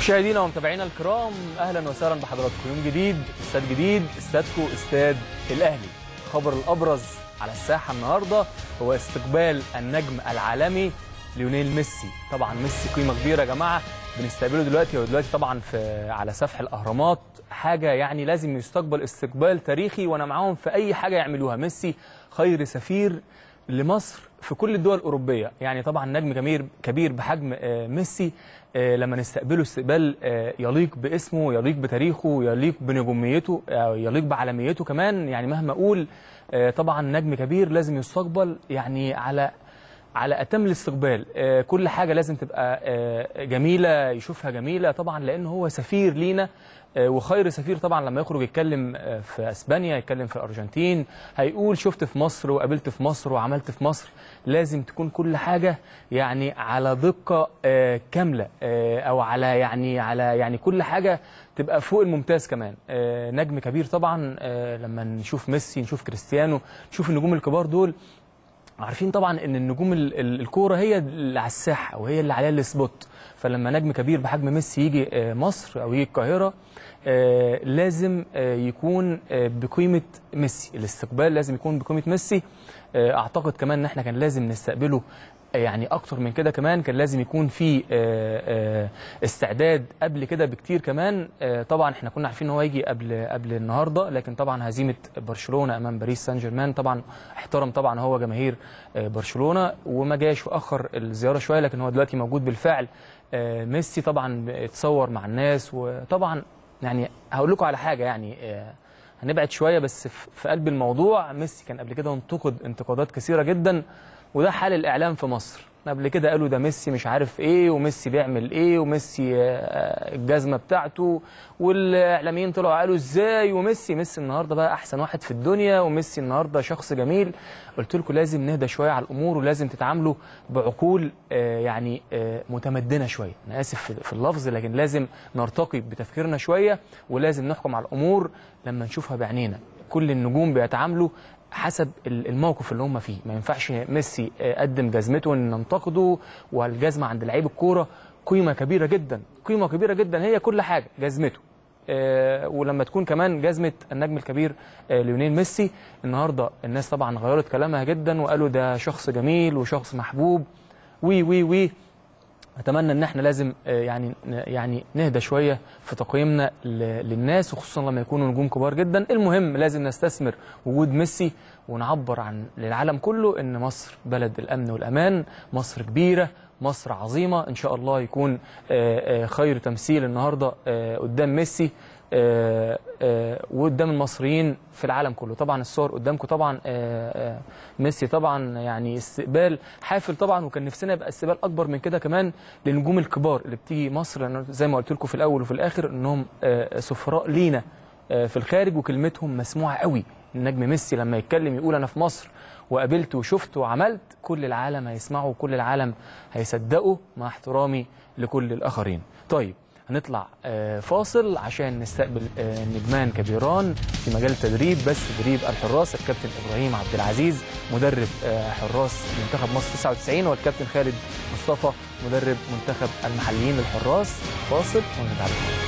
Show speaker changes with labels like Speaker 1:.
Speaker 1: مشاهدينا ومتابعينا الكرام اهلا وسهلا بحضراتكم يوم جديد استاد جديد استادكو استاد الاهلي خبر الابرز على الساحه النهارده هو استقبال النجم العالمي ليونيل ميسي طبعا ميسي قيمه كبيره يا جماعه بنستقبله دلوقتي هو دلوقتي طبعا في على سفح الاهرامات حاجه يعني لازم يستقبل استقبال تاريخي وانا معاهم في اي حاجه يعملوها ميسي خير سفير لمصر في كل الدول الأوروبية يعني طبعا نجم كبير كبير بحجم آه، ميسي آه، لما نستقبله استقبال آه، يليق باسمه يليق بتاريخه يليق بنجوميته آه، يليق بعالميته كمان يعني مهما أقول آه، طبعا نجم كبير لازم يستقبل يعني على على اتم الاستقبال آه، كل حاجه لازم تبقى آه، جميله يشوفها جميله طبعا لان هو سفير لينا آه، وخير سفير طبعا لما يخرج يتكلم آه، في اسبانيا يتكلم في الارجنتين هيقول شفت في مصر وقابلت في مصر وعملت في مصر لازم تكون كل حاجه يعني على دقه آه، كامله آه، او على يعني على يعني كل حاجه تبقى فوق الممتاز كمان آه، نجم كبير طبعا آه، لما نشوف ميسي نشوف كريستيانو نشوف النجوم الكبار دول عارفين طبعا ان النجوم ال- ال- الكوره هي اللي على الساحه وهي اللي عليها السبوت فلما نجم كبير بحجم ميسي يجي آه، مصر او يجي القاهره آه، لازم آه، يكون آه، بقيمه ميسي الاستقبال لازم يكون بقيمه ميسي آه، اعتقد كمان ان احنا كان لازم نستقبله آه، يعني اكتر من كده كمان كان لازم يكون في آه، آه، استعداد قبل كده بكتير كمان آه، طبعا احنا كنا عارفين ان هو يجي قبل قبل النهارده لكن طبعا هزيمه برشلونه امام باريس سان جيرمان طبعا احترم طبعا هو جماهير آه، برشلونه وما جاش واخر الزياره شويه لكن هو دلوقتي موجود بالفعل آه، ميسي طبعا اتصور مع الناس وطبعا يعني هقول لكم على حاجه يعني آه، هنبعد شويه بس في في قلب الموضوع ميسي كان قبل كده انتقد انتقادات كثيره جدا وده حال الاعلام في مصر قبل كده قالوا ده ميسي مش عارف ايه وميسي بيعمل ايه وميسي آه، الجزمه بتاعته والاعلاميين طلعوا قالوا ازاي وميسي ميسي النهارده بقى احسن واحد في الدنيا وميسي النهارده شخص جميل قلت لكم لازم نهدى شويه على الامور ولازم تتعاملوا بعقول آه، يعني آه، متمدنه شويه انا اسف في- في اللفظ لكن لازم نرتقي بتفكيرنا شويه ولازم نحكم على الامور لما نشوفها بعينينا كل النجوم بيتعاملوا حسب ال- الموقف اللي هم فيه ما ينفعش ميسي آه، قدم جزمته ان ننتقده والجزمه عند لعيب الكوره قيمه كبيره جدا قيمه كبيره جدا هي كل حاجه جزمته آه، ولما تكون كمان جزمه النجم الكبير آه، ليونيل ميسي النهارده الناس طبعا غيرت كلامها جدا وقالوا ده شخص جميل وشخص محبوب وي وي وي اتمنى ان احنا لازم آه، يعني يعني نهدى شويه في تقييمنا ل- للناس وخصوصا لما يكونوا نجوم كبار جدا المهم لازم نستثمر وجود ميسي ونعبر عن للعالم كله ان مصر بلد الامن والامان مصر كبيره مصر عظيمه ان شاء الله يكون آه، آه، خير تمثيل النهارده آه، قدام ميسي آه، آه، وقدام المصريين في العالم كله طبعا الصور قدامكم طبعا آه، آه، ميسي طبعا يعني استقبال حافل طبعا وكان نفسنا يبقى استقبال اكبر من كده كمان للنجوم الكبار اللي بتيجي مصر لان زي ما قلت لكم في الاول وفي الاخر انهم آه، سفراء لينا آه، في الخارج وكلمتهم مسموعه قوي النجم ميسي لما يتكلم يقول انا في مصر وقابلت وشفت وعملت كل العالم هيسمعه وكل العالم هيصدقه مع احترامي لكل الاخرين طيب هنطلع آه، فاصل عشان نستقبل آه، نجمان كبيران في مجال التدريب بس تدريب الحراس الكابتن ابراهيم عبد العزيز مدرب آه، حراس منتخب مصر 99 والكابتن خالد مصطفى مدرب منتخب المحليين للحراس فاصل ونرجع لكم